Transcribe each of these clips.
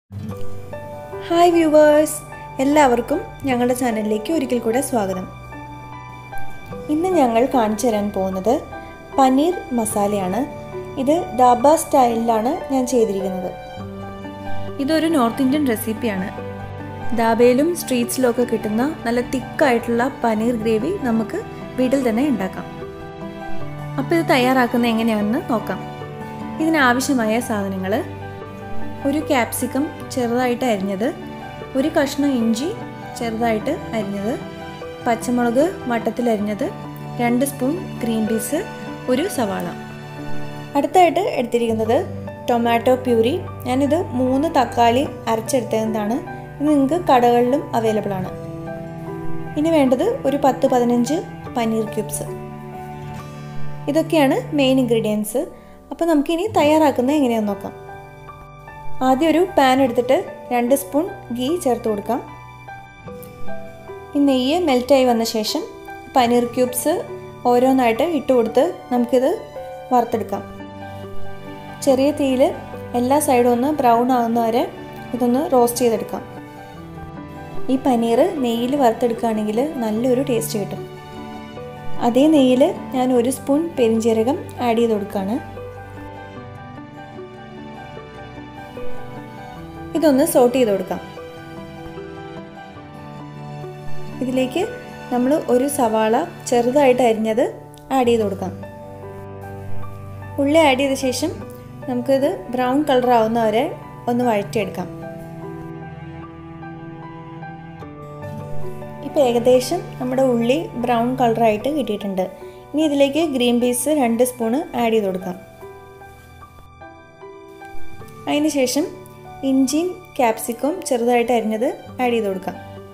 hi viewers എല്ലാവർക്കും ഞങ്ങളുടെ ചാനലിലേക്ക് ഒരിക്കൽ കൂടെ സ്വാഗതം ഇന്ന് ഞങ്ങൾ കാണിച്ചു തരാൻ പോകുന്നത് പനീർ മസാലയാണ് ഇത് ദാബ സ്റ്റൈലിലാണ് ഞാൻ ചെയ്തിരിക്കുന്നത് ഇതൊരു നോർത്ത് ഇന്ത്യൻ റെസിപ്പിയാണ് ദാബയിലും സ്ട്രീറ്റ്സിലും ഒക്കെ കിട്ടുന്ന നല്ല തിക്കായിട്ടുള്ള പനീർ ഗ്രേവി നമുക്ക് വീട്ടിൽ തന്നെ ഉണ്ടാക്കാം അപ്പോൾ ഇത് തയ്യാറാക്കുന്നത് എങ്ങനെയാണെന്ന് നോക്കാം ഇതിനാവശ്യമായ സാധനങ്ങൾ ഒരു ക്യാപ്സിക്കം ചെറുതായിട്ട് അരിഞ്ഞത് ഒരു കഷ്ണം ഇഞ്ചി ചെറുതായിട്ട് അരിഞ്ഞത് പച്ചമുളക് വട്ടത്തിൽ അരിഞ്ഞത് രണ്ട് സ്പൂൺ ഗ്രീൻ പീസ് ഒരു സവാള അടുത്തായിട്ട് എടുത്തിരിക്കുന്നത് ടൊമാറ്റോ പ്യൂരി ഞാനിത് മൂന്ന് തക്കാളി അരച്ചെടുത്തതാണ് ഇത് നിങ്ങൾക്ക് കടകളിലും അവൈലബിൾ ആണ് ഇനി വേണ്ടത് ഒരു പത്ത് പതിനഞ്ച് പനീർ ക്യൂബ്സ് ഇതൊക്കെയാണ് മെയിൻ ഇൻഗ്രീഡിയൻസ് അപ്പോൾ നമുക്കിനി തയ്യാറാക്കുന്നത് എങ്ങനെയാണെന്ന് നോക്കാം ആദ്യം ഒരു പാൻ എടുത്തിട്ട് രണ്ട് സ്പൂൺ ഗീ ചേർത്ത് കൊടുക്കാം ഈ നെയ്യ് മെൽറ്റായി വന്ന ശേഷം പനീർ ക്യൂബ്സ് ഓരോന്നായിട്ട് ഇട്ട് കൊടുത്ത് നമുക്കിത് വറുത്തെടുക്കാം ചെറിയ തീയിൽ എല്ലാ സൈഡും ഒന്ന് ബ്രൗൺ ആകുന്ന വരെ ഇതൊന്ന് റോസ്റ്റ് ചെയ്തെടുക്കാം ഈ പനീർ നെയ്യിൽ വറുത്തെടുക്കുകയാണെങ്കിൽ നല്ലൊരു ടേസ്റ്റ് കിട്ടും അതേ നെയ്യിൽ ഞാൻ ഒരു സ്പൂൺ പെരിഞ്ചീരകം ആഡ് ചെയ്ത് കൊടുക്കുകയാണ് ഇതൊന്ന് സോട്ട് ചെയ്ത് കൊടുക്കാം ഇതിലേക്ക് നമ്മൾ ഒരു സവാള ചെറുതായിട്ട് അരിഞ്ഞത് ആഡ് ചെയ്ത് കൊടുക്കാം ഉള്ളി ആഡ് ചെയ്ത ശേഷം നമുക്കിത് ബ്രൗൺ കളർ ആവുന്ന വരെ ഒന്ന് വഴറ്റിയെടുക്കാം ഇപ്പോൾ ഏകദേശം നമ്മുടെ ഉള്ളി ബ്രൗൺ കളറായിട്ട് കിട്ടിയിട്ടുണ്ട് ഇനി ഇതിലേക്ക് ഗ്രീൻ പീസ് രണ്ട് സ്പൂണ് ആഡ് ചെയ്ത് കൊടുക്കാം അതിന് ശേഷം ഇഞ്ചിയും ക്യാപ്സിക്കവും ചെറുതായിട്ട് അരിഞ്ഞത് ആഡ് ചെയ്ത് കൊടുക്കാം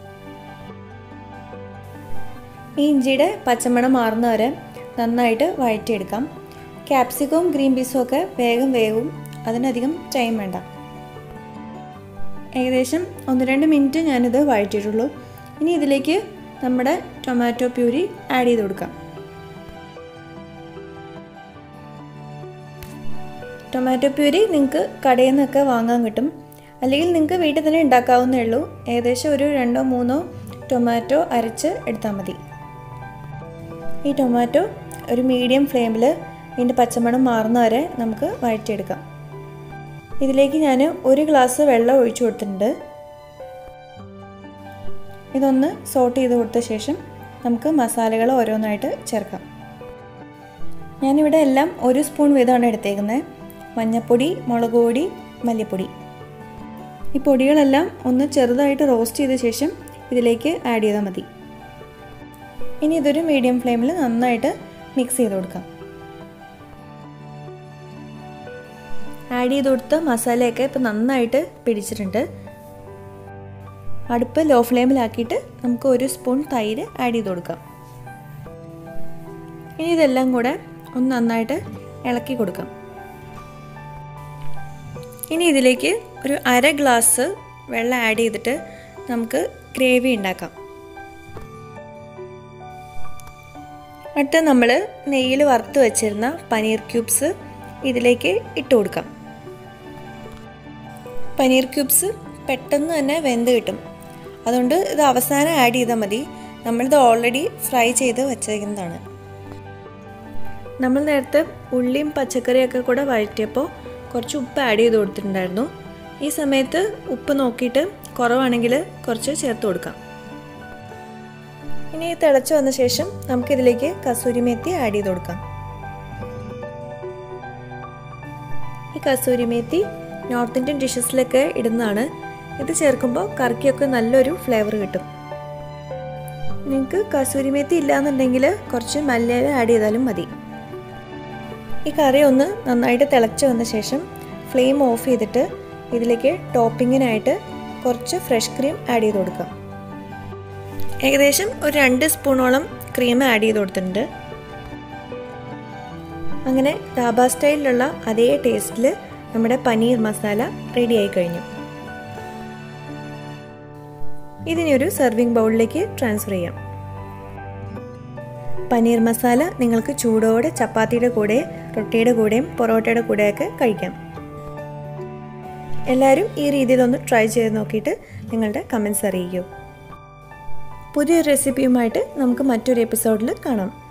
ഈ ഇഞ്ചിയുടെ പച്ചമണം മാറുന്ന വരെ നന്നായിട്ട് വഴറ്റിയെടുക്കാം ക്യാപ്സിക്കവും ഗ്രീൻ പീസും ഒക്കെ വേഗം വേവും അതിനധികം ടൈം വേണ്ട ഏകദേശം ഒന്ന് രണ്ട് മിനിറ്റ് ഞാനിത് വഴറ്റിയിട്ടുള്ളൂ ഇനി ഇതിലേക്ക് നമ്മുടെ ടൊമാറ്റോ പ്യൂരി ആഡ് ചെയ്ത് കൊടുക്കാം ടൊമാറ്റോ പ്യൂരി നിങ്ങൾക്ക് കടയിൽ നിന്നൊക്കെ വാങ്ങാൻ കിട്ടും അല്ലെങ്കിൽ നിങ്ങൾക്ക് വീട്ടിൽ തന്നെ ഉണ്ടാക്കാവുന്നേ ഉള്ളൂ ഏകദേശം ഒരു രണ്ടോ മൂന്നോ ടൊമാറ്റോ അരച്ച് എടുത്താൽ മതി ഈ ടൊമാറ്റോ ഒരു മീഡിയം ഫ്ലെയിമിൽ ഇതിൻ്റെ പച്ചമണം മാറുന്ന വരെ നമുക്ക് വഴറ്റിയെടുക്കാം ഇതിലേക്ക് ഞാൻ ഒരു ഗ്ലാസ് വെള്ളം ഒഴിച്ചു കൊടുത്തിട്ടുണ്ട് ഇതൊന്ന് സോട്ട് ചെയ്ത് കൊടുത്ത ശേഷം നമുക്ക് മസാലകൾ ഓരോന്നായിട്ട് ചേർക്കാം ഞാനിവിടെ എല്ലാം ഒരു സ്പൂൺ വീതമാണ് എടുത്തേക്കുന്നത് മഞ്ഞൾപ്പൊടി മുളക് പൊടി മല്ലിപ്പൊടി ഈ പൊടികളെല്ലാം ഒന്ന് ചെറുതായിട്ട് റോസ്റ്റ് ചെയ്ത ശേഷം ഇതിലേക്ക് ആഡ് ചെയ്താൽ മതി ഇനി ഇതൊരു മീഡിയം ഫ്ലെയിമിൽ നന്നായിട്ട് മിക്സ് ചെയ്ത് കൊടുക്കാം ആഡ് ചെയ്ത് കൊടുത്ത മസാലയൊക്കെ ഇപ്പം നന്നായിട്ട് പിടിച്ചിട്ടുണ്ട് അടുപ്പ് ലോ ഫ്ലെയിമിലാക്കിയിട്ട് നമുക്ക് ഒരു സ്പൂൺ തൈര് ആഡ് ചെയ്ത് കൊടുക്കാം ഇനി ഇതെല്ലാം കൂടെ ഒന്ന് നന്നായിട്ട് ഇളക്കി കൊടുക്കാം ഇനി ഇതിലേക്ക് ഒരു അര ഗ്ലാസ് വെള്ളം ആഡ് ചെയ്തിട്ട് നമുക്ക് ഗ്രേവി ഉണ്ടാക്കാം അടുത്ത നമ്മൾ നെയ്യിൽ വറുത്ത് വെച്ചിരുന്ന പനീർ ക്യൂബ്സ് ഇതിലേക്ക് ഇട്ട് കൊടുക്കാം പനീർ ക്യൂബ്സ് പെട്ടെന്ന് തന്നെ വെന്ത് കിട്ടും അതുകൊണ്ട് ഇത് അവസാനം ആഡ് ചെയ്താൽ മതി നമ്മളിത് ഓൾറെഡി ഫ്രൈ ചെയ്ത് വെച്ചിരിക്കുന്നതാണ് നമ്മൾ നേരത്തെ ഉള്ളിയും പച്ചക്കറിയൊക്കെ കൂടെ വഴറ്റിയപ്പോൾ കുറച്ച് ഉപ്പ് ആഡ് ചെയ്ത് കൊടുത്തിട്ടുണ്ടായിരുന്നു ഈ സമയത്ത് ഉപ്പ് നോക്കിയിട്ട് കുറവാണെങ്കിൽ കുറച്ച് ചേർത്ത് കൊടുക്കാം ഇനി തിളച്ച് വന്ന ശേഷം നമുക്കിതിലേക്ക് കസൂരി മേത്തി ആഡ് ചെയ്ത് കൊടുക്കാം ഈ കസൂരി മേത്തി നോർത്ത് ഇന്ത്യൻ ഡിഷസിലൊക്കെ ഇടുന്നതാണ് ഇത് ചേർക്കുമ്പോൾ കറിക്കൊക്കെ നല്ലൊരു ഫ്ലേവർ കിട്ടും നിങ്ങൾക്ക് കസൂരി മേത്തി ഇല്ലാന്നുണ്ടെങ്കിൽ കുറച്ച് മല്ലിയില ആഡ് ചെയ്താലും മതി ഈ കറി ഒന്ന് നന്നായിട്ട് തിളച്ച് വന്ന ശേഷം ഫ്ലെയിം ഓഫ് ചെയ്തിട്ട് ഇതിലേക്ക് ടോപ്പിങ്ങിനായിട്ട് കുറച്ച് ഫ്രഷ് ക്രീം ആഡ് ചെയ്ത് കൊടുക്കാം ഏകദേശം ഒരു രണ്ട് സ്പൂണോളം ക്രീം ആഡ് ചെയ്ത് കൊടുത്തിട്ടുണ്ട് അങ്ങനെ ദാബ സ്റ്റൈലിലുള്ള അതേ ടേസ്റ്റിൽ നമ്മുടെ പനീർ മസാല റെഡി ആയി കഴിഞ്ഞു ഇതിനെ ഒരു സെർവിങ് ബൗളിലേക്ക് ട്രാൻസ്ഫർ ചെയ്യാം പനീർ മസാല നിങ്ങൾക്ക് ചൂടോടെ ചപ്പാത്തിയുടെ കൂടെ റൊട്ടിയുടെ കൂടെയും പൊറോട്ടയുടെ കൂടെയൊക്കെ കഴിക്കാം എല്ലാവരും ഈ രീതിയിലൊന്ന് ട്രൈ ചെയ്ത് നോക്കിയിട്ട് നിങ്ങളുടെ കമൻസ് അറിയിക്കൂ പുതിയൊരു റെസിപ്പിയുമായിട്ട് നമുക്ക് മറ്റൊരു എപ്പിസോഡിൽ കാണാം